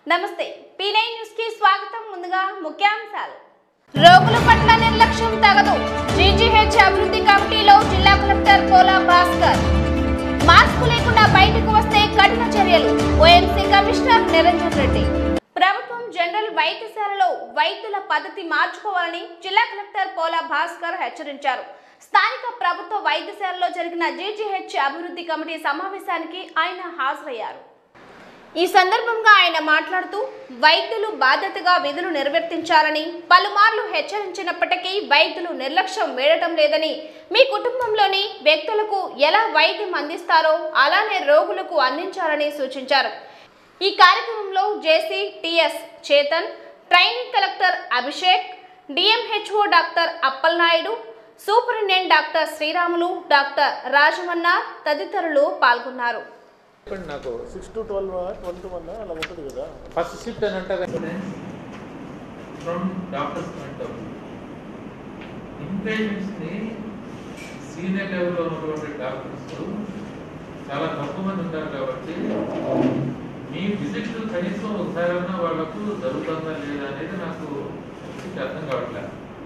నమస్తే పీనై న్యూస్ కి స్వాగతం ముందుగా ముఖ్యాంశాలు రోగుల పట్ల నిర్లక్ష్యం తగదు జీజీహెచ్ అభివృద్ధి కమిటీలో జిల్లా కలెక్టర్ పోలా భాస్కర్ మాస్క్ లేకుండా బయటకు వస్తే కఠిన చర్యలు ఓఎంసీ కమిషనర్ నిరంజన్ రెడ్డి ప్రభుత్వం జనరల్ వైద్యశాలలో వైద్యుల పద్ధతి మార్చుకోవాలని జిల్లా కలెక్టర్ పోలా భాస్కర్ హెచ్చరించారు స్థానిక ప్రభుత్వ వైద్యశాలలో జరిగిన జీజీహెచ్ అభివృద్ధి కమిటీ సమావేశానికి ఆయన హాజరయ్యారు ఈ సందర్భంగా ఆయన మాట్లాడుతూ వైద్యులు బాధ్యతగా విధులు నిర్వర్తించాలని పలుమార్లు హెచ్చరించినప్పటికీ వైద్యులు నిర్లక్ష్యం వేయటం లేదని మీ కుటుంబంలోని వ్యక్తులకు ఎలా వైద్యం అందిస్తారో అలానే రోగులకు అందించాలని సూచించారు ఈ కార్యక్రమంలో J C T S Chetan training collector Abhishek D M H O doctor Appalanaidu superintendent doctor Sriramulu doctor Rajamanna తదితరులు పాల్గొన్నారు చెప్పండి నాకు six to twelve twelve to one అలా ఉంటుంది కదా ఫస్ట్ షిఫ్ట్ అని అంటారు from doctors point of view ఇన్పేషెంట్స్ని సీనియర్ లెవెల్లో ఉన్నటువంటి డాక్టర్స్ చాలా తక్కువ మంది ఉంటారు కాబట్టి మీ విజిట్ కనీసం ఒకసారైనా వాళ్ళకు జరుగుతుందా లేదా అనేది నాకు కొంచెం అర్థం కావట్లేదు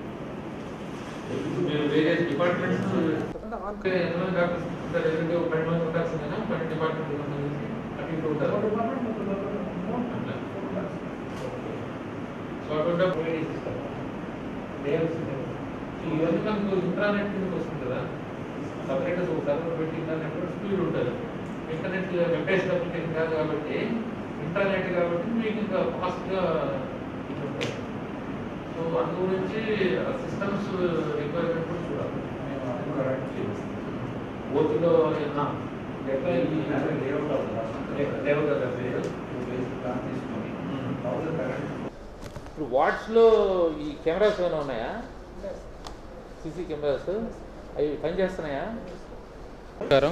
మీరు వేరే డిపార్ట్మెంట్స్ అంటే ఎంతమంది డాక్టర్స్ ఉంటారు ఎవరికి ఒక పది మంది ఉండాల్సిందేనా పది డిపార్ట్మెంట్ అటు ఇటు ఉంటారు అట్లా సో అటువంటి ప్రొవైడ్ చేస్తారు ఇవన్నీ మనకు ఇంటర్నెట్ కిందకి వస్తుంది కదా సపరేట్ ఒక సర్వర్ పెట్టి ఇంటర్నెట్ కూడా స్పీడ్ ఉంటుంది ఇంటర్నెట్ వెబ్ బేస్డ్ అప్లికేషన్ కాదు కాబట్టి ఇంటర్నెట్ కాబట్టి మీకు ఇంకా ఫాస్ట్గా ఉంటుంది సో అందు గురించి సిస్టమ్స్ రిక్వైర్మెంట్ కూడా చూడాలి ఓటీలో ఎట్లా ఈ లేవు కదా మీరు ఇప్పుడు వార్డ్స్లో ఈ కెమెరాస్ ఏమైనా ఉన్నాయా సీసీ కెమెరాస్ అవి పనిచేస్తున్నాయా నమస్కారం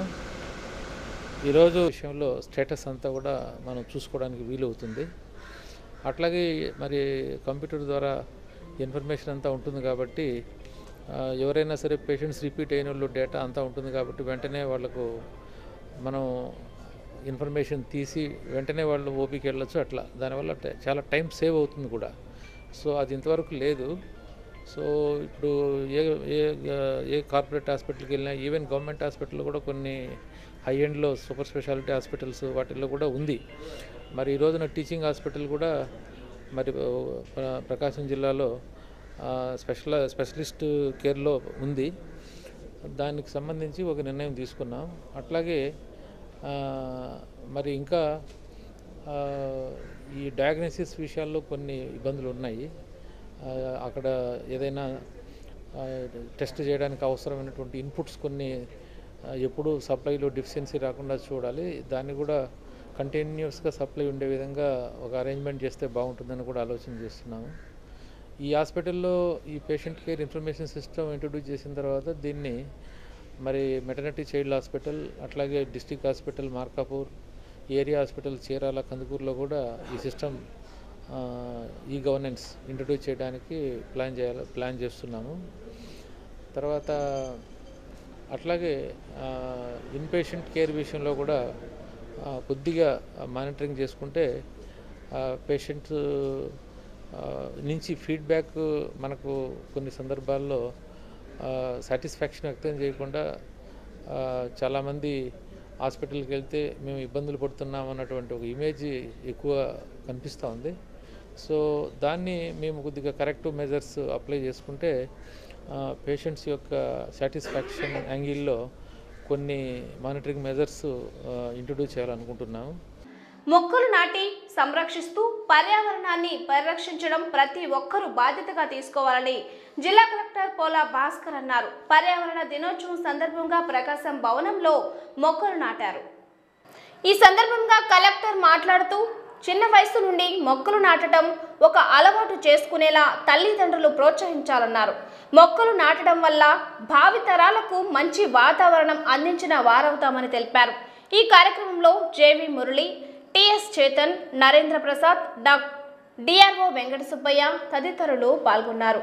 ఈరోజు విషయంలో స్టేటస్ అంతా కూడా మనం చూసుకోవడానికి వీలవుతుంది అట్లాగే మరి కంప్యూటర్ ద్వారా ఇన్ఫర్మేషన్ అంతా ఉంటుంది కాబట్టి ఆ, ఎవరైనా సరే పేషెంట్స్ రిపీట్ అయిన వాళ్ళు డేటా అంతా ఉంటుంది కాబట్టి వెంటనే వాళ్ళకు మనం ఇన్ఫర్మేషన్ తీసి వెంటనే వాళ్ళు ఓపీకి వెళ్ళొచ్చు అట్లా దానివల్ల ట- చాలా టైం సేవ్ అవుతుంది కూడా సో అది ఇంతవరకు లేదు సో ఇప్పుడు ఏ ఏ ఏ కార్పొరేట్ హాస్పిటల్కి వెళ్ళినా ఈవెన్ గవర్నమెంట్ హాస్పిటల్లో కూడా కొన్ని హై ఎండ్లో సూపర్ స్పెషాలిటీ హాస్పిటల్స్ వాటిల్లో కూడా ఉంది మరి ఈ రోజున టీచింగ్ హాస్పిటల్ కూడా మరి ప్ర- ప్రకాశం జిల్లాలో ఆ, స్పెషల్ స్పెషలిస్ట్ కేర్లో ఉంది దానికి సంబంధించి ఒక నిర్ణయం తీసుకున్నాం అట్లాగే ఆ, మరి ఇంకా ఆ, ఈ డయాగ్నోసిస్ విషయాల్లో కొన్ని ఇబ్బందులు ఉన్నాయి ఆ, అక్కడ ఏదైనా ఆ, టెస్ట్ చేయడానికి అవసరమైనటువంటి ఇన్పుట్స్ కొన్ని ఆ, ఎప్పుడు సప్లైలో డిఫిషియన్సీ రాకుండా చూడాలి దాన్ని కూడా కంటిన్యూస్గా సప్లై ఉండే విధంగా ఒక అరేంజ్మెంట్ చేస్తే బాగుంటుందని కూడా ఆలోచన చేస్తున్నాము ఈ హాస్పిటల్లో ఈ patient care information system introduce చేసిన తర్వాత దీన్ని మరి మెటర్నిటీ చైల్డ్ హాస్పిటల్ అట్లాగే district hospital Markapur area hospital Chirala కందుకూరులో కూడా ఈ సిస్టమ్ ఈ గవర్నెన్స్ ఇంట్రొడ్యూస్ చేయడానికి ప్లాన్ చేయాలి ప్లాన్ చేస్తున్నాము తర్వాత అట్లాగే ఇన్పేషెంట్ కేర్ విషయంలో కూడా ఆ, కొద్దిగా మానిటరింగ్ చేసుకుంటే పేషెంట్ నుంచి ఫీడ్బ్యాక్ మనకు కొన్ని సందర్భాల్లో సాటిస్ఫాక్షన్ వ్యక్తం చేయకుండా ఆ, చాలామంది హాస్పిటల్కి వెళ్తే మేము ఇబ్బందులు పడుతున్నాం అన్నటువంటి ఒక ఇమేజ్ ఎక్కువ కనిపిస్తూ ఉంది సో దాన్ని మేము కొద్దిగా కరెక్టివ్ మెజర్స్ అప్లై చేసుకుంటే పేషెంట్స్ యొక్క సాటిస్ఫాక్షన్ యాంగిల్లో కొన్ని మానిటరింగ్ మెజర్స్ ఇంట్రొడ్యూస్ చేయాలనుకుంటున్నాము మొక్కలు నాటి సంరక్షిస్తూ పర్యావరణాన్ని పరిరక్షించడం ప్రతి ఒక్కరూ బాధ్యతగా తీసుకోవాలని జిల్లా కలెక్టర్ పోలా భాస్కర్ అన్నారు పర్యావరణ దినోత్సవం సందర్భంగా ప్రకాశం భవనంలో మొక్కలు నాటారు ఈ సందర్భంగా కలెక్టర్ మాట్లాడుతూ చిన్న వయసు నుండి మొక్కలు నాటడం ఒక అలవాటు చేసుకునేలా తల్లిదండ్రులు ప్రోత్సహించాలన్నారు మొక్కలు నాటడం వల్ల భావితరాలకు మంచి వాతావరణం అందించిన వారవుతామని తెలిపారు ఈ కార్యక్రమంలో జేవి మురళి టిఎస్ చేతన్ నరేంద్ర ప్రసాద్ డాక్ డిఆర్ఓ వెంకట సుబ్బయ్య తదితరులు పాల్గొన్నారు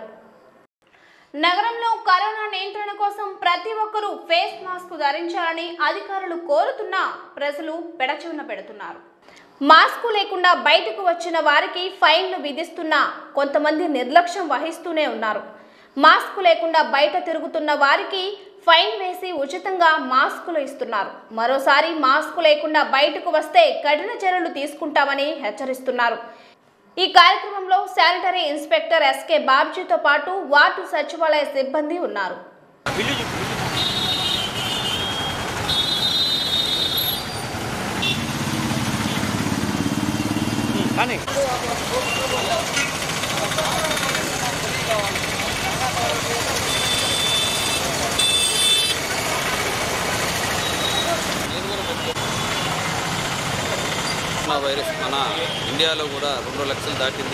నగరంలో కరోనా నియంత్రణ కోసం ప్రతి ఒక్కరూ ఫేస్ మాస్క్ ధరించాలని అధికారులు కోరుతున్నా ప్రజలు పెడచెవిన పెడుతున్నారు మాస్కు లేకుండా బయటకు వచ్చిన వారికి ఫైన్లు విధిస్తున్నా కొంతమంది నిర్లక్ష్యం వహిస్తూనే ఉన్నారు మాస్కు లేకుండా బయట తిరుగుతున్న వారికి ఫైన్ వేసి ఉచితంగా మాస్కులు ఇస్తున్నారు మరోసారి మాస్కు లేకుండా బయటకు వస్తే కఠిన చర్యలు తీసుకుంటామని హెచ్చరిస్తున్నారు ఈ కార్యక్రమంలో శానిటరీ ఇన్స్పెక్టర్ ఎస్కే బాబ్జీతో పాటు వార్డు సచివాలయ సిబ్బంది ఉన్నారు కరోనా వైరస్ మన ఇండియాలో కూడా రెండు లక్షలు దాటింది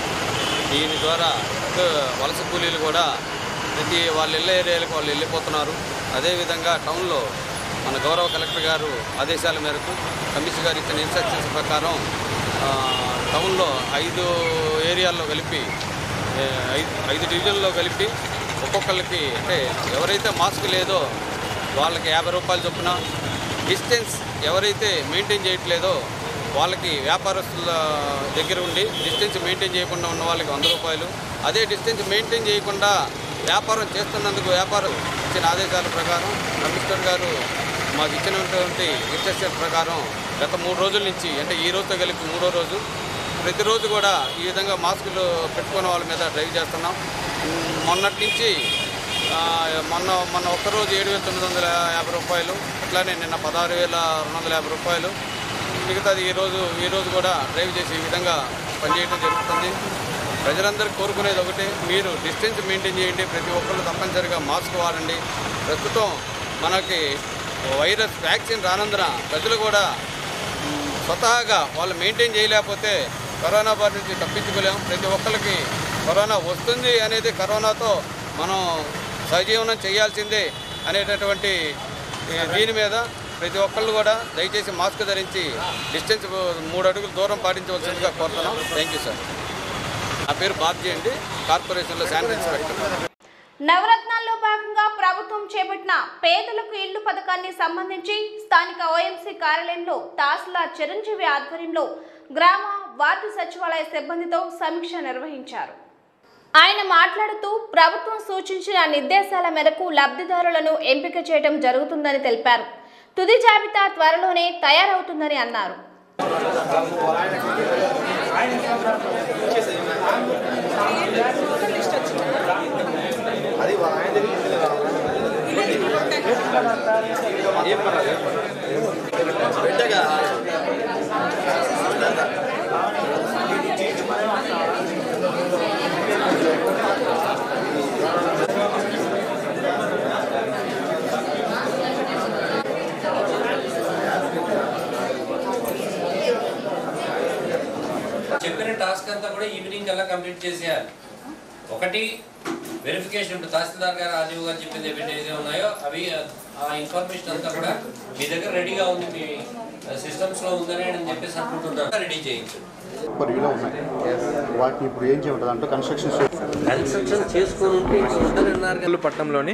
దీని ద్వారా ఇటు వలస కూలీలు కూడా ప్రతి వాళ్ళ ఇళ్ళ ఏరియాలకు వాళ్ళు వెళ్ళిపోతున్నారు అదేవిధంగా టౌన్లో మన గౌరవ కలెక్టర్ గారు ఆదేశాల మేరకు కమిషనర్ గారు ఇచ్చిన ఇన్స్ట్రక్షన్స్ ప్రకారం ఆ, టౌన్లో ఐదు ఏరియాల్లో కలిపి ఏ, ఐదు ఐదు డివిజన్లో కలిపి ఒక్కొక్కరికి అంటే ఎవరైతే మాస్క్ లేదో వాళ్ళకి యాభై రూపాయలు చొప్పున డిస్టెన్స్ ఎవరైతే మెయింటైన్ చేయట్లేదో వాళ్ళకి వ్యాపారస్తుల దగ్గర ఉండి డిస్టెన్స్ మెయింటైన్ చేయకుండా ఉన్న వాళ్ళకి వంద రూపాయలు అదే డిస్టెన్స్ మెయింటైన్ చేయకుండా వ్యాపారం చేస్తున్నందుకు వ్యాపారం ఇచ్చిన ఆదేశాల ప్రకారం కమిషనర్ గారు మాకు ఇచ్చినటువంటి ఇన్స్ట్రక్షన్ ప్రకారం గత మూడు రోజుల నుంచి అంటే ఈ రోజుతో కలిపి మూడో రోజు ప్రతిరోజు కూడా ఈ విధంగా మాస్కులు పెట్టుకునే వాళ్ళ మీద డ్రైవ్ చేస్తున్నాం ఉమ్, మొన్నటి నుంచి ఆ, మొన్న మొన్న ఒక్కరోజు ఏడు వేల తొమ్మిది వందల యాభై రూపాయలు అట్లానే నిన్న పదహారు వేల రెండు వందల యాభై రూపాయలు మిగతాది ఈరోజు ఈరోజు కూడా డ్రైవ్ చేసి ఈ విధంగా పనిచేయడం జరుగుతుంది ప్రజలందరూ కోరుకునేది ఒకటే మీరు డిస్టెన్స్ మెయింటైన్ చేయండి ప్రతి ఒక్కరు తప్పనిసరిగా మాస్క్ వాడండి ప్రస్తుతం మనకి వైరస్ వ్యాక్సిన్ రానందున ప్రజలు కూడా మ్, స్వతహాగా వాళ్ళు మెయింటైన్ చేయలేకపోతే కరోనా బారి నుంచి తప్పించుకోలేం ప్రతి ఒక్కరికి కరోనా వస్తుంది అనేది కరోనాతో మనం సహజీవనం చేయాల్సిందే అనేటటువంటి ఈ దీని మీద ప్రతి ఒక్కళ్ళు కూడా దయచేసి మాస్క్ ధరించి డిస్టెన్స్ మూడు అడుగులు దూరం పాటించవలసిందిగా కోరుతున్నాం థ్యాంక్ యూ సార్ నా పేరు బాబ్జీ అండి కార్పొరేషన్లో శానిటరీ ఇన్స్పెక్టర్ నవరత్నాల్లో భాగంగా ప్రభుత్వం చేపట్టిన పేదలకు ఇల్లు పథకాన్ని సంబంధించి స్థానిక ఓఎంసీ కార్యాలయంలో తహసీల్దార్ చిరంజీవి ఆధ్వర్యంలో గ్రామ వార్డు సచివాలయ సిబ్బందితో సమీక్ష నిర్వహించారు ఆయన మాట్లాడుతూ ప్రభుత్వం సూచించిన నిర్దేశాల మేరకు లబ్ధిదారులను ఎంపిక చేయడం జరుగుతుందని తెలిపారు తుది జాబితా త్వరలోనే తయారవుతుందని అన్నారు చెప్పిన టాస్క్ అంతా కూడా ఈవినింగ్ కల్లా కంప్లీట్ చేసేయాలి ఒకటి వెరిఫికేషన్ ఇప్పుడు తహసీల్దార్ గారు ఆర్డీఓ గారు చెప్పింది ఏవైతే ఉన్నాయో అవి ఆ ఇన్ఫర్మేషన్ అంతా కూడా మీ దగ్గర రెడీగా ఉంది మీ సిస్టమ్స్ లో ఉందని అని చెప్పేసి అనుకుంటున్నాను రెడీ చేయించు సూపర్ వ్యూలో ఉన్నాయి వాటిని ఇప్పుడు ఏం చేయమంటుంది అంటే కన్స్ట్రక్షన్ కన్స్ట్రక్షన్ చేసుకుని ఉంటే ఇక్కడ ఉంటారన్నారు ఒంగోలు పట్టణంలోని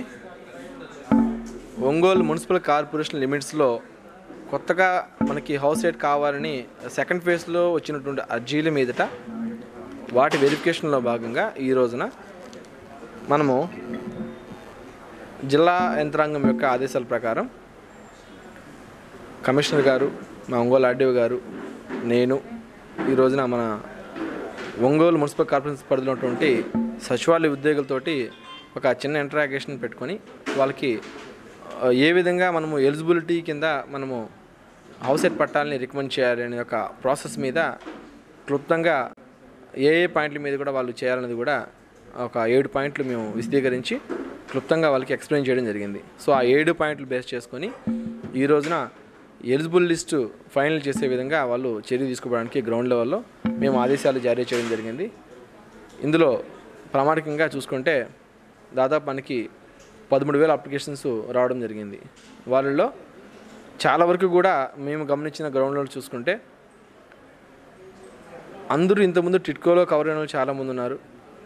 ఒంగోలు మున్సిపల్ కార్పొరేషన్ లిమిట్స్లో కొత్తగా మనకి హౌస్ రేట్ కావాలని సెకండ్ ఫేజ్లో వచ్చినటువంటి అర్జీల మీదట వాటి వెరిఫికేషన్లో భాగంగా ఈ రోజున మనము జిల్లా యంత్రాంగం యొక్క ఆదేశాల ప్రకారం కమిషనర్ గారు మా ఒంగోలు ఆర్డీఓ గారు నేను ఈ రోజున మన ఒంగోలు మున్సిపల్ కార్పొరేషన్ పరిధిలో ఉన్నటువంటి సచివాలయ ఉద్యోగులతోటి ఒక చిన్న ఇంటరాగేషన్ పెట్టుకొని వాళ్ళకి ఆ, ఏ విధంగా మనము ఎలిజిబిలిటీ కింద మనము హౌస్ ఎట్ పట్టాలని రికమెండ్ చేయాలి అనే ఒక ప్రాసెస్ మీద క్లుప్తంగా ఏ ఏ పాయింట్ల మీద కూడా వాళ్ళు చేయాలనేది కూడా ఒక ఏడు పాయింట్లు మేము విశదీకరించి క్లుప్తంగా వాళ్ళకి ఎక్స్ప్లెయిన్ చేయడం జరిగింది సో ఆ ఏడు పాయింట్లు బేస్ చేసుకొని ఈ రోజున ఎలిజిబుల్ లిస్టు ఫైనల్ చేసే విధంగా వాళ్ళు చర్య తీసుకోవడానికి గ్రౌండ్ లెవెల్లో మేము ఆదేశాలు జారీ చేయడం జరిగింది ఇందులో ప్రామాణికంగా చూసుకుంటే దాదాపు మనకి పదమూడు వేల అప్లికేషన్స్ రావడం జరిగింది వాళ్ళలో చాలా వరకు కూడా మేము గమనించిన గ్రౌండ్లో చూసుకుంటే అందరూ ఇంతకుముందు టిట్కోలో కవర్ అయిన వాళ్ళు చాలామంది ఉన్నారు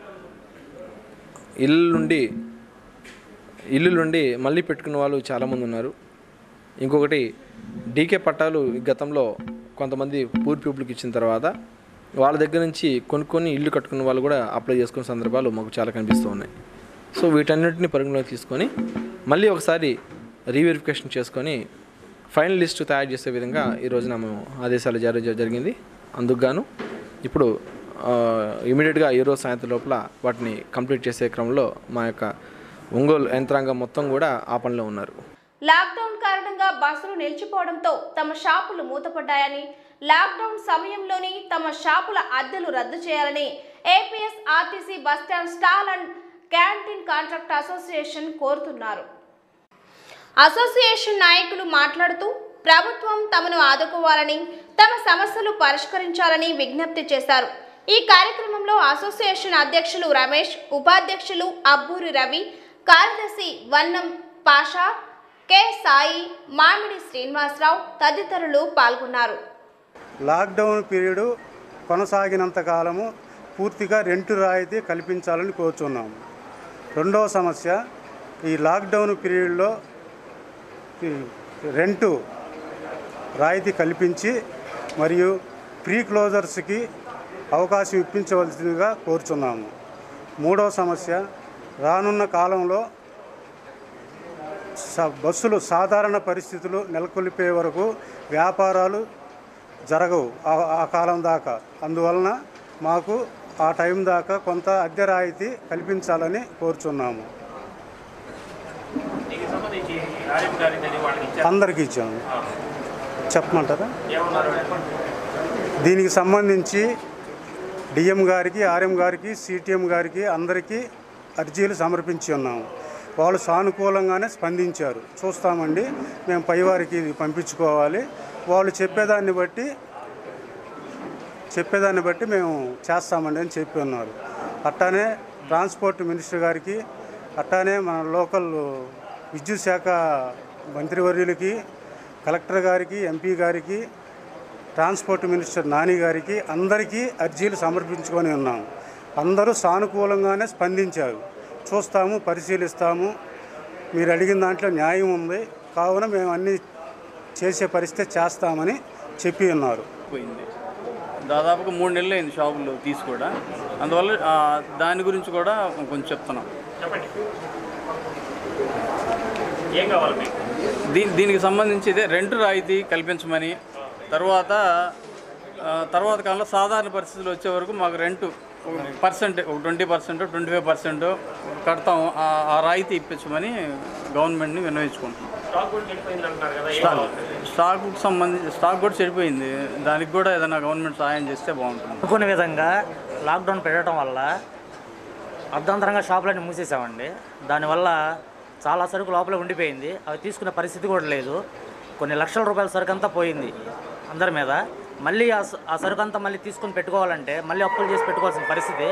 ఇల్లు నుండి ఇల్లు నుండి మళ్ళీ పెట్టుకున్న వాళ్ళు చాలామంది ఉన్నారు ఇంకొకటి డీకే పట్టాలు గతంలో కొంతమంది పూర్ పీపుల్కి ఇచ్చిన తర్వాత వాళ్ళ దగ్గర నుంచి కొనుక్కొని ఇల్లు కట్టుకున్న వాళ్ళు కూడా అప్లై చేసుకున్న సందర్భాలు మాకు చాలా కనిపిస్తూ ఉన్నాయి సో వీటన్నిటిని పరిగణలోకి తీసుకొని మళ్ళీ ఒకసారి రీవెరిఫికేషన్ చేసుకొని ఫైనల్ లిస్టు తయారు చేసే విధంగా ఈ రోజున మేము ఆదేశాలు జారీ చేయడం జరిగింది అందుకు గాను ఇప్పుడు ఇమీడియట్గా ఈ రోజు సాయంత్రం లోపల వాటిని కంప్లీట్ చేసే క్రమంలో మా యొక్క ఒంగోలు యంత్రాంగం మొత్తం కూడా ఆ పనిలో ఉన్నారు లాక్డౌన్ కారణంగా బస్సులు నిలిచిపోవడంతో తమ షాపులు మూతపడ్డాయని లాక్డౌన్ సమయంలోని తమ షాపుల అద్దెలు రద్దు చేయాలని A P S R T C bus stand stall and canteen contract association కోరుతున్నారు అసోసియేషన్ నాయకులు మాట్లాడుతూ ప్రభుత్వం తమను ఆదుకోవాలని తమ సమస్యలు పరిష్కరించాలని విజ్ఞప్తి చేశారు ఈ కార్యక్రమంలో అసోసియేషన్ అధ్యక్షులు రమేష్ ఉపాధ్యక్షులు అబ్బూరి రవి కార్యదర్శి వన్నం పాషా కె సాయి మామిడి శ్రీనివాసరావు తదితరులు పాల్గొన్నారు లాక్డౌన్ పీరియడ్ కొనసాగినంత కాలము పూర్తిగా రెంటు రాయితీ కల్పించాలని కోరుచున్నాము రెండవ సమస్య ఈ లాక్డౌన్ పీరియడ్లో ఈ రెంటు రాయితీ కల్పించి మరియు ప్రీ క్లోజర్స్కి అవకాశం ఇప్పించవలసిందిగా కోరుచున్నాము మూడవ సమస్య రానున్న కాలంలో స- బస్సులు సాధారణ పరిస్థితులు నెలకొల్పే వరకు వ్యాపారాలు జరగవు ఆ- ఆ కాలం దాకా అందువలన మాకు ఆ టైం దాకా కొంత అద్దె రాయితీ కల్పించాలని కోరుచున్నాము దీనికి సంబంధించి ఆర్ఎం గారికి అది వాళ్ళకి ఇచ్చారు అందరికీ ఇచ్చాము చెప్పమంటారా ఏమన్నారు దీనికి సంబంధించి డిఎం గారికి ఆర్ఎం గారికి సిటిఎం గారికి అందరికీ అర్జీలు సమర్పించి ఉన్నాము వాళ్ళు సానుకూలంగానే స్పందించారు చూస్తామండి మేము పైవారికి ఇది పంపించుకోవాలి వాళ్ళు చెప్పేదాన్ని బట్టి చెప్పేదాన్ని బట్టి మేము చేస్తామండి అని చెప్పి ఉన్నారు అట్టానే ట్రాన్స్పోర్ట్ మినిస్టర్ గారికి అట్టానే మన లోకల్ విద్యుత్ శాఖ మంత్రివర్యులకి కలెక్టర్ గారికి ఎంపీ గారికి ట్రాన్స్పోర్ట్ మినిస్టర్ నాని గారికి అందరికీ అర్జీలు సమర్పించుకొని ఉన్నాం అందరూ సానుకూలంగానే స్పందించారు చూస్తాము పరిశీలిస్తాము మీరు అడిగిన దాంట్లో న్యాయం ఉంది కావున మేము అన్నీ చేసే పరిస్థితి చేస్తామని చెప్పి ఉన్నారు పోయింది దాదాపుగా మూడు నెలలు అయింది షాపులు తీసి కూడా అందువల్ల ఆ, దాని గురించి కూడా కొంచెం చెప్తున్నాం చెప్పండి ఏం కావాలి మీకు దీని దీనికి సంబంధించి ఇదే రెంట్ రాయితీ కల్పించమని తర్వాత ఆ, తర్వాత కాలంలో సాధారణ పరిస్థితులు వచ్చే వరకు మాకు రెంట్ పర్సెంట్ ఒక twenty percent twenty five percent కడతాం ఆ- ఆ రాయితీ ఇప్పించమని గవర్నమెంట్ని విన్నవించుకుంటున్నాం స్టాక్ కూడా చెడిపోయింది అంటున్నారు కదా ఏం స్టాక్ కావాలి స్టాక్కు సంబంధించి స్టాక్ కూడా చెడిపోయింది దానికి కూడా ఏదైనా గవర్నమెంట్ సహాయం చేస్తే బాగుంటుంది అనుకునే విధంగా లాక్డౌన్ పెట్టడం వల్ల అర్ధాంతరంగా షాపులన్నీ మూసేసామండి దానివల్ల చాలా సరుకు లోపల ఉండిపోయింది అవి తీసుకునే పరిస్థితి కూడా లేదు కొన్ని లక్షల రూపాయల సరుకు అంతా పోయింది అందరి మీద మళ్ళీ ఆ స- ఆ సరుకు అంతా మళ్ళీ తీసుకొని పెట్టుకోవాలంటే మళ్ళీ అప్పులు చేసి పెట్టుకోవాల్సిన పరిస్థితి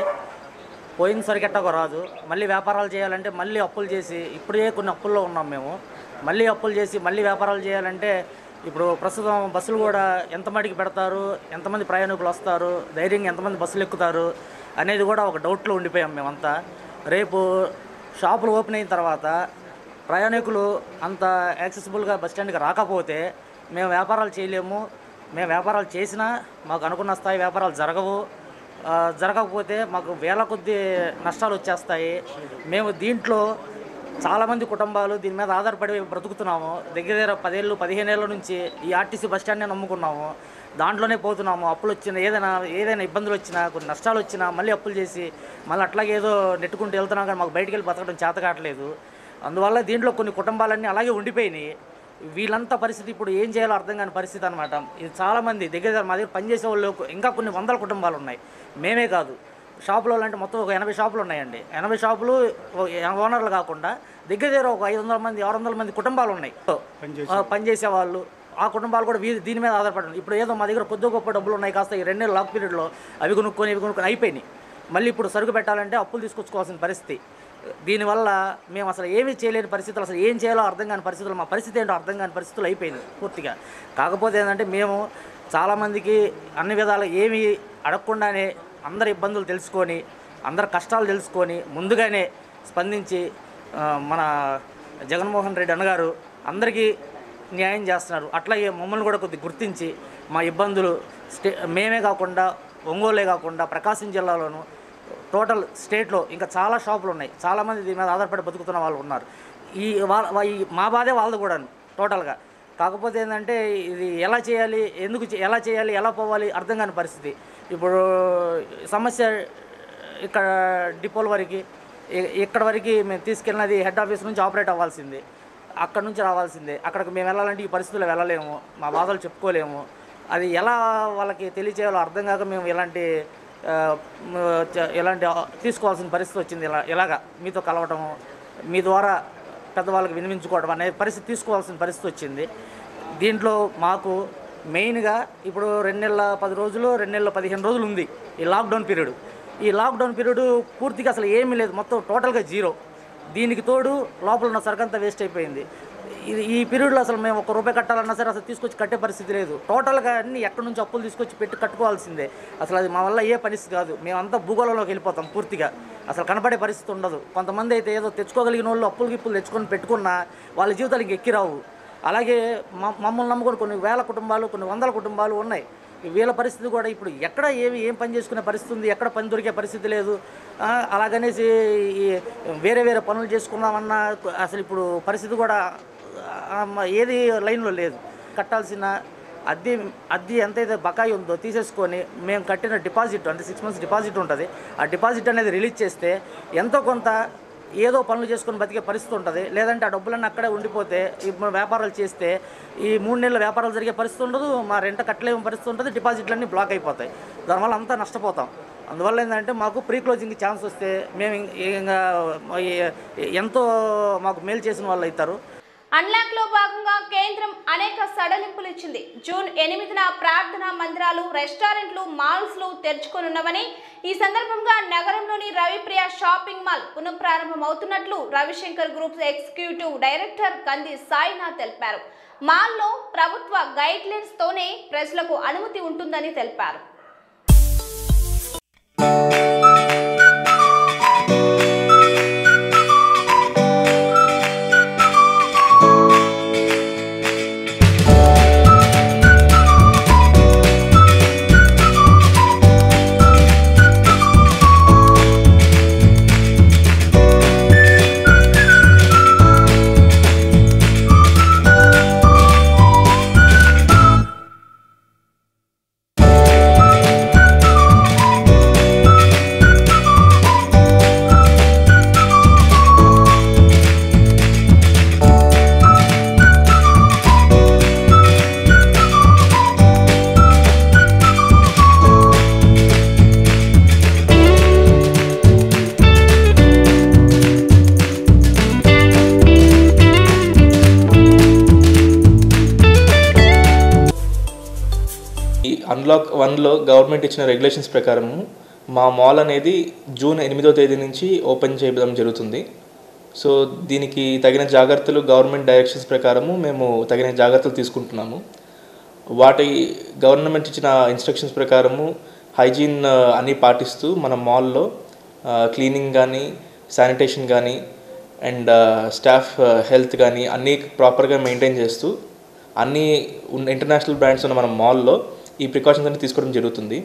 పోయిన సరికి ఎట్టగో రాదు మళ్ళీ వ్యాపారాలు చేయాలంటే మళ్ళీ అప్పులు చేసి ఇప్పుడే కొన్ని అప్పుల్లో ఉన్నాం మేము మళ్ళీ అప్పులు చేసి మళ్ళీ వ్యాపారాలు చేయాలంటే ఇప్పుడు ప్రస్తుతం బస్సులు కూడా ఎంత మటుకు పెడతారు ఎంతమంది ప్రయాణికులు వస్తారు ధైర్యంగా ఎంతమంది బస్సులు ఎక్కుతారు అనేది కూడా ఒక డౌట్లో ఉండిపోయాం మేమంతా రేపు షాపులు ఓపెన్ అయిన తర్వాత ప్రయాణికులు అంత యాక్సెసిబుల్గా బస్ స్టాండ్కి రాకపోతే మేము వ్యాపారాలు చేయలేము మేము వ్యాపారాలు చేసినా మాకు అనుకున్న స్థాయి వ్యాపారాలు జరగవు ఆ, జరగకపోతే మాకు వేల కొద్ది నష్టాలు వచ్చేస్తాయి మేము దీంట్లో చాలామంది కుటుంబాలు దీని మీద ఆధారపడి బ్రతుకుతున్నాము దగ్గర దగ్గర పదేళ్ళు పదిహేను ఏళ్ళ నుంచి ఈ ఆర్టీసీ బస్ స్టాండ్నే నమ్ముకున్నాము దాంట్లోనే పోతున్నాము అప్పులు వచ్చిన ఏదైనా ఏదైనా ఇబ్బందులు వచ్చినా కొన్ని నష్టాలు వచ్చినా మళ్ళీ అప్పులు చేసి మళ్ళీ అట్లాగే ఏదో నెట్టుకుంటూ వెళ్తున్నాం కానీ మాకు బయటికి వెళ్ళి బతకడం చేత కావట్లేదు అందువల్ల దీంట్లో కొన్ని కుటుంబాలన్నీ అలాగే ఉండిపోయినాయి వీళ్ళంతా పరిస్థితి ఇప్పుడు ఏం చేయాలో అర్థం కాని పరిస్థితి అనమాట ఇది చాలామంది దగ్గర దగ్గర మా దగ్గర పనిచేసే వాళ్ళు ఇంకా కొన్ని వందల కుటుంబాలు ఉన్నాయి మేమే కాదు షాపులో అంటే మొత్తం ఒక ఎనభై షాపులు ఉన్నాయండి ఎనభై షాపులు ఓ- ఓనర్లు కాకుండా దగ్గర దగ్గర ఒక ఐదు వందల మంది ఆరు వందల మంది కుటుంబాలు ఉన్నాయి ఆ, పనిచేసే వాళ్ళు ఆ కుటుంబాలు కూడా వీ- దీని మీద ఆధారపడి ఉన్నాయి. ఇప్పుడు ఏదో మా దగ్గర కొద్ది గొప్ప డబ్బులు ఉన్నాయి కాస్త ఈ రెండు నెలల లాక్ పీరియడ్లో అవి కొనుక్కొని ఇవి కొనుక్కొని అయిపోయినాయి మళ్ళీ ఇప్పుడు సరుకు పెట్టాలంటే అప్పులు తీసుకొచ్చుకోవాల్సిన పరిస్థితి దీనివల్ల మేము అసలు ఏమీ చేయలేని పరిస్థితులు అసలు ఏం చేయాలో అర్థం కాని పరిస్థితులు మా పరిస్థితి ఏంటో అర్థం కాని పరిస్థితులు అయిపోయింది పూర్తిగా కాకపోతే ఏంటంటే మేము చాలామందికి అన్ని విధాలు ఏమీ అడగకుండానే అందరి ఇబ్బందులు తెలుసుకొని అందరి కష్టాలు తెలుసుకొని ముందుగానే స్పందించి ఆ, మన జగన్మోహన్ రెడ్డి అన్నగారు అందరికీ న్యాయం చేస్తున్నారు అట్లాగే మమ్మల్ని కూడా కొద్దిగా గుర్తించి మా ఇబ్బందులు స్టే మేమే కాకుండా ఒంగోలే కాకుండా ప్రకాశం జిల్లాలోను టోటల్ స్టేట్లో ఇంకా చాలా షాపులు ఉన్నాయి చాలామంది దీని మీద ఆధారపడి బతుకుతున్న వాళ్ళు ఉన్నారు ఈ వాళ్ళ వా- ఈ మా బాధే వాళ్ళది కూడా టోటల్గా కాకపోతే ఏంటంటే ఇది ఎలా చేయాలి ఎందుకు చే- ఎలా చేయాలి ఎలా పోవాలి అర్థం కాని పరిస్థితి ఇప్పుడు సమస్య ఇక్కడ డిపోల వరకు ఇ- ఇక్కడ వరకు మేము తీసుకెళ్ళినది హెడ్ ఆఫీస్ నుంచి ఆపరేట్ అవ్వాల్సిందే అక్కడ నుంచి రావాల్సిందే అక్కడికి మేము వెళ్ళాలంటే ఈ పరిస్థితుల్లో వెళ్ళలేము మా బాధలు చెప్పుకోలేము అది ఎలా వాళ్ళకి తెలియచేయాలో అర్థం కాక మేము ఇలాంటి ఆ, మ్, చ- ఇలాంటి ఆ, తీసుకోవాల్సిన పరిస్థితి వచ్చింది ఇలా ఇలాగా మీతో కలవటము మీ ద్వారా పెద్దవాళ్ళకి వినిపించుకోవడం అనే పరిస్థితి తీసుకోవాల్సిన పరిస్థితి వచ్చింది దీంట్లో మాకు మెయిన్గా ఇప్పుడు రెండు నెలల పది రోజులు రెండు నెలల పదిహేను రోజులు ఉంది ఈ లాక్డౌన్ పీరియడ్ ఈ లాక్డౌన్ పీరియడ్ పూర్తిగా అసలు ఏమీ లేదు మొత్తం టోటల్గా జీరో దీనికి తోడు లోపల ఉన్న సరుకంతా వేస్ట్ అయిపోయింది ఇది ఈ పీరియడ్లో అసలు మేము ఒక రూపాయి కట్టాలన్నా సరే అసలు తీసుకొచ్చి కట్టే పరిస్థితి లేదు టోటల్గా అన్ని ఎక్కడి నుంచి అప్పులు తీసుకొచ్చి పెట్టి కట్టుకోవాల్సిందే అసలు అది మా వల్ల ఏ పరిస్థితి కాదు మేమంతా భూగోళంలోకి వెళ్ళిపోతాం పూర్తిగా అసలు కనపడే పరిస్థితి ఉండదు కొంతమంది అయితే ఏదో తెచ్చుకోగలిగిన వాళ్ళు అప్పులు గిప్పులు తెచ్చుకొని పెట్టుకున్నా వాళ్ళ జీవితాలు ఇంక ఎక్కిరావు అలాగే మ- మమ్మల్ని నమ్ముకొని కొన్ని వేల కుటుంబాలు కొన్ని వందల కుటుంబాలు ఉన్నాయి ఈ వీళ్ళ పరిస్థితి కూడా ఇప్పుడు ఎక్కడ ఏమి ఏం పని చేసుకునే పరిస్థితి ఉంది ఎక్కడ పని దొరికే పరిస్థితి లేదు ఆ, అలాగనేసి ఈ వేరే వేరే పనులు చేసుకుందామన్నా అసలు ఇప్పుడు పరిస్థితి కూడా ఆ, మ- ఏది లైన్లో లేదు కట్టాల్సిన అద్దె అద్దె ఎంతైతే బకాయి ఉందో తీసేసుకొని మేము కట్టిన డిపాజిట్ అంటే సిక్స్ మంత్స్ డిపాజిట్ ఉంటుంది ఆ డిపాజిట్ అనేది రిలీజ్ చేస్తే ఎంతో కొంత ఏదో పనులు చేసుకొని బతికే పరిస్థితి ఉంటుంది లేదంటే ఆ డబ్బులన్నీ అక్కడే ఉండిపోతే ఇప్పుడు వ్యాపారాలు చేస్తే ఈ మూడు నెలల వ్యాపారాలు జరిగే పరిస్థితి ఉండదు మా రెంట కట్టలేని పరిస్థితి ఉంటుంది డిపాజిట్లన్నీ బ్లాక్ అయిపోతాయి దానివల్ల అంతా నష్టపోతాం అందువల్ల ఏంటంటే మాకు ప్రీ క్లోజింగ్ ఛాన్స్ వస్తే మేము ఇం- ఇంకా ఈ- ఎంతో మాకు మేలు చేసిన వాళ్ళు అవుతారు అన్లాక్ లో భాగంగా కేంద్రం అనేక సడలింపులు ఇచ్చింది జూన్ ఎనిమిదిన ప్రార్థనా మందిరాలు రెస్టారెంట్లు మాల్స్ లు తెరుచుకోనున్నవని ఈ సందర్భంగా నగరంలోని రవిప్రియ షాపింగ్ మాల్ పునఃప్రారంభం అవుతున్నట్లు రవిశంకర్ గ్రూప్ ఎగ్జిక్యూటివ్ డైరెక్టర్ కంది సాయినాథ్ తెలిపారు మాల్లో ప్రభుత్వ గైడ్ లైన్స్ తోనే ప్రజలకు అనుమతి ఉంటుందని తెలిపారు ఈ అన్లాక్ వన్లో గవర్నమెంట్ ఇచ్చిన రెగ్యులేషన్స్ ప్రకారము మా మాల్ అనేది జూన్ ఎనిమిదో తేదీ నుంచి ఓపెన్ చేయడం జరుగుతుంది సో దీనికి తగిన జాగ్రత్తలు గవర్నమెంట్ డైరెక్షన్స్ ప్రకారము మేము తగిన జాగ్రత్తలు తీసుకుంటున్నాము వాటి గవర్నమెంట్ ఇచ్చిన ఇన్స్ట్రక్షన్స్ ప్రకారము హైజీన్ ఆ, అన్నీ పాటిస్తూ మన మాల్లో క్లీనింగ్ కానీ శానిటేషన్ కానీ అండ్ స్టాఫ్ హెల్త్ కానీ అన్నీ ప్రాపర్గా మెయింటైన్ చేస్తూ అన్ని ఉన్న ఇంటర్నేషనల్ బ్రాండ్స్ ఉన్న మన మాల్లో ఈ ప్రికాషన్స్ అన్ని తీసుకోవడం జరుగుతుంది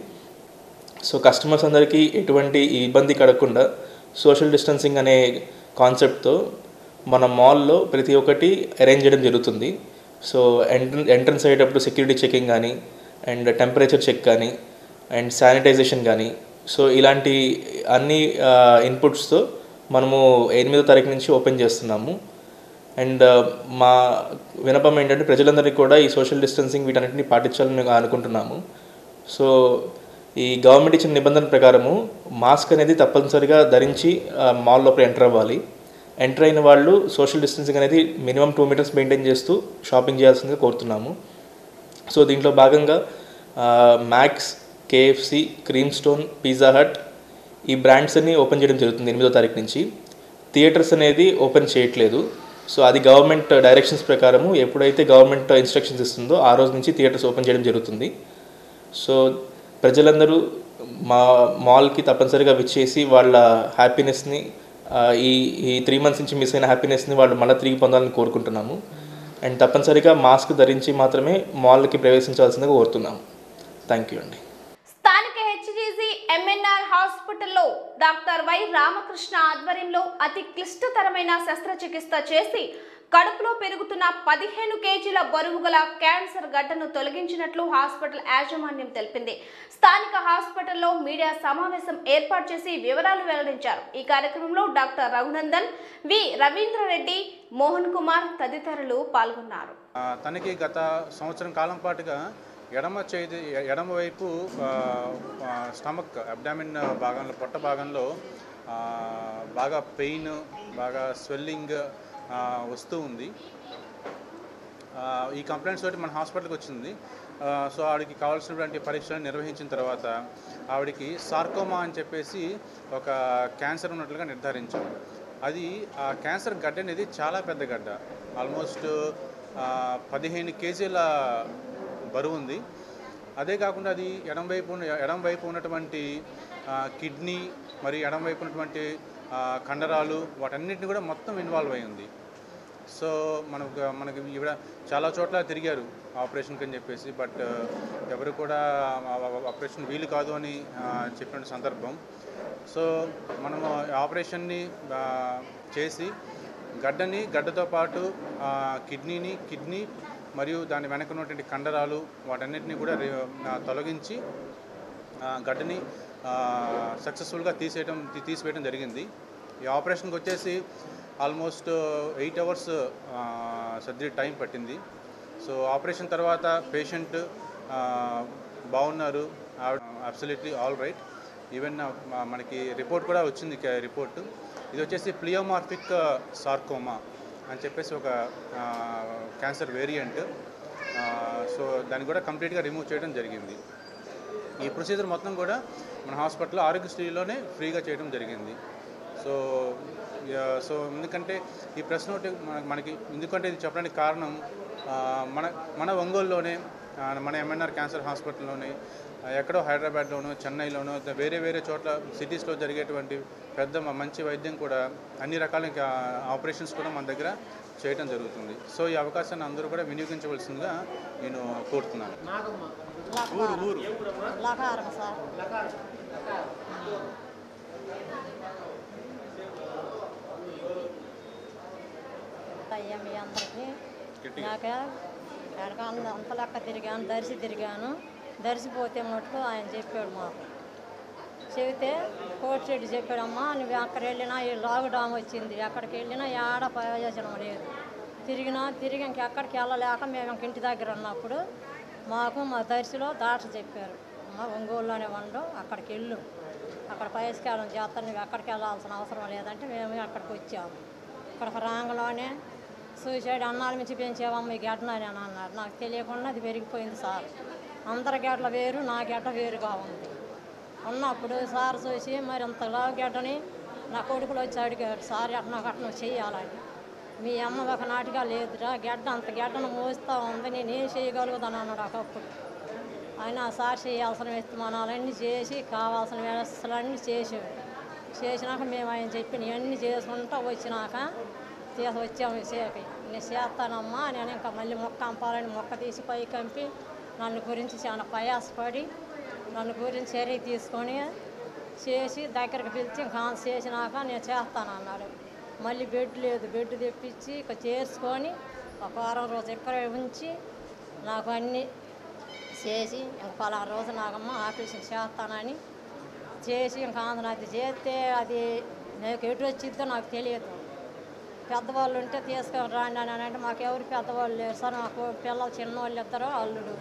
సో కస్టమర్స్ అందరికీ ఎటువంటి ఇబ్బంది కలగకుండా సోషల్ డిస్టెన్సింగ్ అనే కాన్సెప్ట్తో మన మాల్లో ప్రతి ఒక్కటి అరేంజ్ చేయడం జరుగుతుంది సో ఎంట్రన్ ఎంట్రన్స్ అయ్యేటప్పుడు సెక్యూరిటీ చెకింగ్ కానీ అండ్ టెంపరేచర్ చెక్ కానీ అండ్ శానిటైజేషన్ కానీ సో ఇలాంటి అన్ని ఇన్పుట్స్తో మనము ఎనిమిదో తారీఖు నుంచి ఓపెన్ చేస్తున్నాము అండ్ మా వినపం ఏంటంటే ప్రజలందరికీ కూడా ఈ సోషల్ డిస్టెన్సింగ్ వీటన్నిటిని పాటించాలని మేము అనుకుంటున్నాము సో ఈ గవర్నమెంట్ ఇచ్చిన నిబంధన ప్రకారము మాస్క్ అనేది తప్పనిసరిగా ధరించి ఆ, మాల్ లోపల ఎంటర్ అవ్వాలి ఎంటర్ అయిన వాళ్ళు సోషల్ డిస్టెన్సింగ్ అనేది మినిమం టూ మీటర్స్ మెయింటైన్ చేస్తూ షాపింగ్ చేయాల్సిందిగా కోరుతున్నాము సో దీంట్లో భాగంగా Max K F C Cream Stone Pizza Hut ఈ బ్రాండ్స్ అన్ని ఓపెన్ చేయడం జరుగుతుంది ఎనిమిదో తారీఖు నుంచి థియేటర్స్ అనేది ఓపెన్ చేయట్లేదు సో అది గవర్నమెంట్ డైరెక్షన్స్ ప్రకారము ఎప్పుడైతే గవర్నమెంట్ ఇన్స్ట్రక్షన్స్ ఇస్తుందో ఆ రోజు నుంచి థియేటర్స్ ఓపెన్ చేయడం జరుగుతుంది సో ప్రజలందరూ మా మాల్కి తప్పనిసరిగా విచ్చేసి వాళ్ళ హ్యాపీనెస్ని ఈ ఈ త్రీ మంత్స్ నుంచి మిస్ అయిన హ్యాపీనెస్ని వాళ్ళు మళ్ళీ తిరిగి పొందాలని కోరుకుంటున్నాము అండ్ తప్పనిసరిగా మాస్క్ ధరించి మాత్రమే మాల్కి ప్రవేశించాల్సిందిగా కోరుతున్నాం థ్యాంక్ యూ అండి స్థానిక హెచ్జీజీ ఎంఎన్ఆర్ హాస్పిటల్లో డాక్టర్ వై రామకృష్ణ ఆధ్వర్యంలో అతి క్లిష్టతరమైన శస్త్రచికిత్స చేసి కడుపులో పెరుగుతున్న పదిహేను కేజీల బరువు గల క్యాన్సర్ గడ్డను తొలగించినట్లు హాస్పిటల్ యాజమాన్యం తెలిపింది స్థానిక హాస్పిటల్లో మీడియా సమావేశం ఏర్పాటు చేసి వివరాలు వెల్లడించారు ఈ కార్యక్రమంలో డాక్టర్ రఘునందన్ వి రవీంద్రరెడ్డి మోహన్ కుమార్ తదితరులు పాల్గొన్నారు ఆ, తనకి గత సంవత్సరం కాలం పాటుగా ఎడమ చేతి ఎడమ వైపు ఆ, ఆ, స్టమక్ అబ్డామిన్ భాగంలో పొట్ట భాగంలో ఆ, బాగా పెయిన్ బాగా స్వెల్లింగ్ ఆ, వస్తూ ఉంది ఆ, ఈ కంప్లైంట్స్ తోటి మన హాస్పిటల్కి వచ్చింది ఆ, సో ఆవిడకి కావాల్సినటువంటి పరీక్షలను నిర్వహించిన తర్వాత ఆవిడకి సార్కోమా అని చెప్పేసి ఒక క్యాన్సర్ ఉన్నట్లుగా నిర్ధారించాం అది ఆ క్యాన్సర్ గడ్డ అనేది చాలా పెద్ద గడ్డ ఆల్మోస్ట్ ఆ, పదిహేను కేజీల బరువు ఉంది అదే కాకుండా అది ఎడం వైపు ఉన్న- ఎడం వైపు ఉన్నటువంటి ఆ, కిడ్నీ మరియు ఎడం వైపు ఉన్నటువంటి ఆ, కండరాలు వాటన్నిటిని కూడా మొత్తం ఇన్వాల్వ్ అయి ఉంది సో మనకు మనకి ఈవిడ చాలా చోట్ల తిరిగారు ఆపరేషన్కి అని చెప్పేసి బట్ ఎవరు కూడా ఆ- ఆ- ఆపరేషన్ వీలు కాదు అని ఆ, చెప్పిన సందర్భం సో మనము ఆపరేషన్ని ఆ, చేసి గడ్డని గడ్డతో పాటు ఆ, కిడ్నీని కిడ్నీ మరియు దాని వెనక ఉన్నటువంటి కండరాలు వాటన్నిటిని కూడా రి- ఆ, తొలగించి ఆ, గడ్డని సక్సెస్ఫుల్గా తీసేయడం తీ- తీసివేయడం జరిగింది ఈ ఆపరేషన్కి వచ్చేసి almost eight hours surgery time పట్టింది సో ఆపరేషన్ తర్వాత పేషెంట్ బాగున్నారు అబ్సల్యూట్లీ ఆల్ రైట్ ఈవెన్ మనకి రిపోర్ట్ కూడా వచ్చింది రిపోర్ట్ ఇది వచ్చేసి ప్లియోమార్ఫిక్ సార్కోమా అని చెప్పేసి ఒక క్యాన్సర్ వేరియంట్ సో దాన్ని కూడా కంప్లీట్గా రిమూవ్ చేయడం జరిగింది ఈ ప్రొసీజర్ మొత్తం కూడా మన హాస్పిటల్లో ఆరోగ్యశ్రీలోనే ఫ్రీగా చేయడం జరిగింది సో యా, సో ఎందుకంటే ఈ ప్రెస్ నోట్ మన- మనకి ఎందుకంటే ఇది చెప్పడానికి కారణం ఆ, మన మన ఒంగోలులోనే ఆ, మన ఎంఎన్ఆర్ క్యాన్సర్ హాస్పిటల్లోనే ఆ, ఎక్కడో హైదరాబాద్లోనో చెన్నైలోనో ద- వేరే వేరే చోట్ల సిటీస్లో జరిగేటువంటి పెద్ద మ- మంచి వైద్యం కూడా అన్ని రకాల ఇంకా ఆపరేషన్స్ కూడా మన దగ్గర చేయడం జరుగుతుంది సో ఈ అవకాశాన్ని అందరూ కూడా వినియోగించవలసిందిగా నేను కోరుతున్నాను ఊరు ఊరు లకారం సార్ అయ్యా మీ అందరికీ నాక ఎనక అంత లెక్క తిరిగాను దర్శి తిరిగాను దర్శిపోతే మటుకు ఆయన చెప్పాడు మాకు చెబితే కోటి చెట్టు చెప్పాడమ్మా నువ్వు అక్కడ వెళ్ళినా ఈ లాక్డౌన్ వచ్చింది ఎక్కడికి వెళ్ళినా ఏడ ప్రయోజనం లేదు తిరిగినా తిరిగి ఇంకెక్కడికి వెళ్ళలేక మేము ఇంక ఇంటి దగ్గర ఉన్నప్పుడు మాకు మా దర్శిలో డాక్టర్ చెప్పారు అమ్మ ఒంగోలులోనే ఉండు అక్కడికి వెళ్ళు అక్కడ పైసకాలం చేస్తాను నువ్వు ఎక్కడికి వెళ్ళాల్సిన అవసరం లేదంటే మేము అక్కడికి వచ్చాము ఇక్కడికి రాంగలోనే సూసైడ్ అన్నాల నుంచి పెంచేవమ్మ ఈ గడ్డనని అని అన్నారు నాకు తెలియకుండా అది పెరిగిపోయింది సార్ అందరి గడ్డల వేరు నా గడ్డ వేరుగా ఉంది ఉన్నప్పుడు సార్ చూసి మరి అంతలా గడ్డని నా కొడుకులు వచ్చి అడిగాడు సార్ ఎట్లా నాకు అట్లా చేయాలని మీ అమ్మ ఒక నాటిగా లేదురా గడ్డ అంత గడ్డను మోస్తూ ఉంది నేను ఏం చేయగలుగుతాను అన్నాడు ఒకప్పుడు ఆయన సార్ చేయాల్సిన విత్తమానాలన్నీ చేసి కావాల్సిన వ్యవస్థలన్నీ చేసాడు చేసినాక మేము ఆయన చెప్పిన ఇవన్నీ చేసుకుంటూ వచ్చినాక తీసి వచ్చాము సేపి నేను చేస్తానమ్మా నేను ఇంకా మళ్ళీ మొక్క అంపాలని మొక్క తీసి పై కంపి నన్ను గురించి చాలా ప్రయాసపడి నన్ను గురించి చర్య తీసుకొని చేసి దగ్గరకు పిలిచి ఇంకా చేసినాక నేను చేస్తాను అన్నాడు మళ్ళీ బెడ్ లేదు బెడ్ తెప్పించి ఇక చేసుకొని ఒక వారం రోజు ఇక్కడే ఉంచి నాకు అన్నీ చేసి ఇంక పలానా రోజు నాకమ్మ ఆపరేషన్ చేస్తానని చేసి ఇంకా అది చేస్తే అది నాకు ఎటు వచ్చిద్దో నాకు తెలియదు పెద్దవాళ్ళు ఉంటే తీసుకొని రాండి అని అంటే మాకు ఎవరు పెద్దవాళ్ళు లేరు సార్ మాకు పిల్లలు చిన్నవాళ్ళు ఇద్దరు అల్లుడు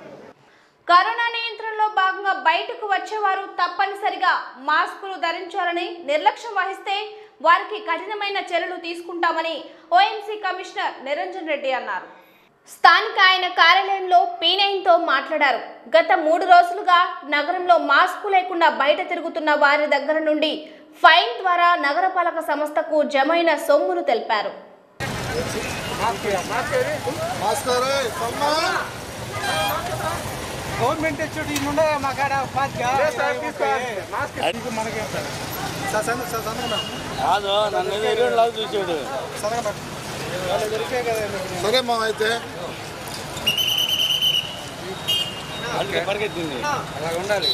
కరోనా నియంత్రణలో భాగంగా బయటకు వచ్చేవారు తప్పనిసరిగా మాస్కులు ధరించాలని నిర్లక్ష్యం వహిస్తే వారికి కఠినమైన చర్యలు తీసుకుంటామని ఓఎంసీ కమిషనర్ నిరంజన్ రెడ్డి అన్నారు స్థానిక ఆయన కార్యాలయంలో పీనైన్తో మాట్లాడారు గత మూడు రోజులుగా నగరంలో మాస్కు లేకుండా బయట తిరుగుతున్న వారి దగ్గర నుండి ఫైన్ ద్వారా నగరపాలక సంస్థకు జమైన సొమ్మును తెలిపారు గవర్నమెంట్ వచ్చి నుండే మా కాడ మనకేం కాదు నన్ను చూసాడు సంతకం పెట్టు. సంతకం పెట్టు. సంతకం పెట్టు. సంతకం పెట్టు. సంతకం పెట్టు. సంతకం పెట్టు. సంతకం పెట్టు. సంతకం పెట్టు. సంతకం పెట్టు. సంతకం పెట్టు. సరే మా అయితే పరిగెత్తింది అలా ఉండాలి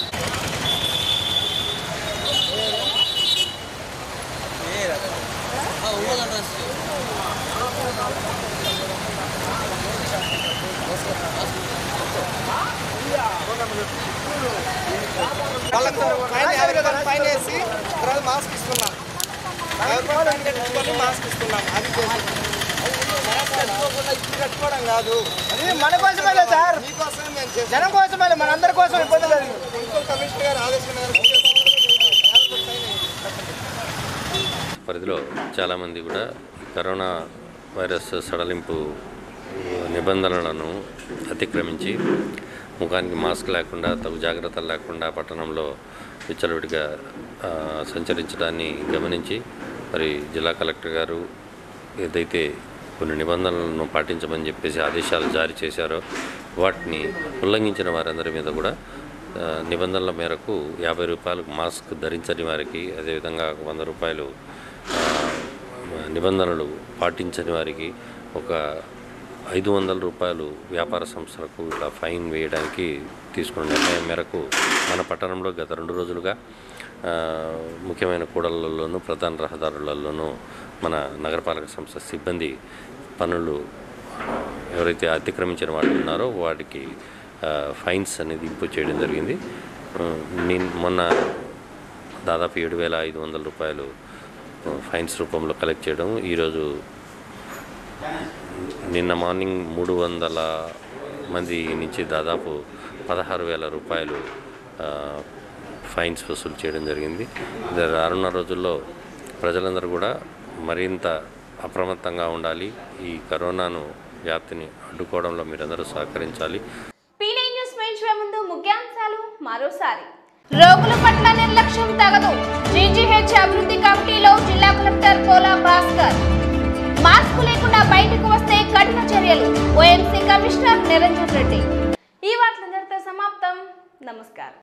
వాళ్ళకి ఫైన్ యాభై రూపాయలు ఫైన్ వేసి తర్వాత మాస్క్ ఇస్తున్నాం యాభై రూపాయలు ఫైన్ కట్టుకొని మాస్క్ ఇస్తున్నాం అది చేసి మాస్క్ కట్టుకోకుండా ఇప్పుడు కట్టుకోవడం కాదు అది మన కోసమే సార్ మీకోసమే మేము చేస్తాం జనం కోసమే మనందరి కోసం ఇబ్బంది లేదు ఇంకో కమిషనర్ గారు ఆదేశం మేరకు పరిధిలో చాలామంది కూడా కరోనా వైరస్ సడలింపు నిబంధనలను అతిక్రమించి ముఖానికి మాస్క్ లేకుండా తగు జాగ్రత్తలు లేకుండా పట్టణంలో విచ్చలవిడిగా ఆ, సంచరించడాన్ని గమనించి మరి జిల్లా కలెక్టర్ గారు ఏదైతే కొన్ని నిబంధనలను పాటించమని చెప్పేసి ఆదేశాలు జారీ చేశారో వాటిని ఉల్లంఘించిన వారందరి మీద కూడా ఆ, నిబంధనల మేరకు యాభై రూపాయలు మాస్క్ ధరించని వారికి అదేవిధంగా వంద రూపాయలు ఆ, నిబంధనలు పాటించని వారికి ఒక ఐదు వందల రూపాయలు వ్యాపార సంస్థలకు ఇట్లా ఫైన్ వేయడానికి తీసుకున్న నిర్ణయం మేరకు మన పట్టణంలో గత రెండు రోజులుగా ఆ, ముఖ్యమైన కూడళ్లలోనూ ప్రధాన రహదారులలోనూ మన నగరపాలక సంస్థ సిబ్బంది పనులు ఎవరైతే అతిక్రమించిన వాళ్ళు ఉన్నారో వాటికి ఆ, ఫైన్స్ అనేది ఇంపు చేయడం జరిగింది ఆ, నేను మొన్న దాదాపు ఏడు వేల ఐదు వందల రూపాయలు ఆ, ఫైన్స్ రూపంలో కలెక్ట్ చేయడం ఈరోజు నిన్న మార్నింగ్ మూడు వందల మంది నుంచి దాదాపు పదహారు వేల రూపాయలు ఆ, ఫైన్స్ వసూలు చేయడం జరిగింది ఇది రానున్న రోజుల్లో ప్రజలందరూ కూడా మరింత అప్రమత్తంగా ఉండాలి ఈ కరోనాను వ్యాప్తిని అడ్డుకోవడంలో మీరందరూ సహకరించాలి పీనై న్యూస్ వేయించే ముందు ముఖ్యాంశాలు మరోసారి రోగుల పట్ల నిర్లక్ష్యం తగదు జీజీహెచ్ అభివృద్ధి కమిటీలో జిల్లా కలెక్టర్ పోలా భాస్కర్ మాస్క్ లేకుండా బయటకు వస్తే కఠిన చర్యలు ఓఎంసీ కమిషనర్ నిరంజన్ రెడ్డి ఈ వార్తలందరితో సమాప్తం నమస్కారం